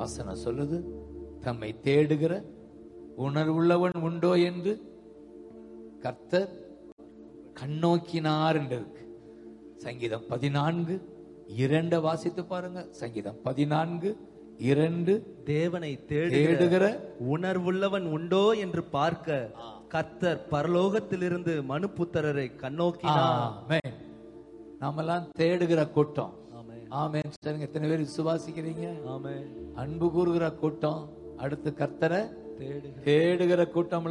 வசனம் சொல்லுது தம்மை தேடுகிற உணர்வுள்ளவன் உண்டோ என்று கர்த்தர் கண்ணோக்கினார் என்று இருக்கு சங்கீதம் பதினான்கு இரண்ட வாசித்து பாருங்க சங்கீதம் பதினான்கு இரண்டு தேவனை தேடுகிற தேடுகிற உணர்வுள்ளவன் உண்டோ என்று பார்க்க கர்த்தர் பரலோகத்திலிருந்து மனுபுத்திரரை கண்ணோக்கினார் ஆமென். நாமெல்லாம் தேடுகிற கூட்டம் ஆமென். ஆமென் சொல்லுங்க எத்தனை பேர் விசுவாசிக்கிறீங்க ஆமென் அன்பு கூறுகிற கூட்டம் அடுத்து கர்த்தரை தேடுகிற தேடுகிற கூட்டம்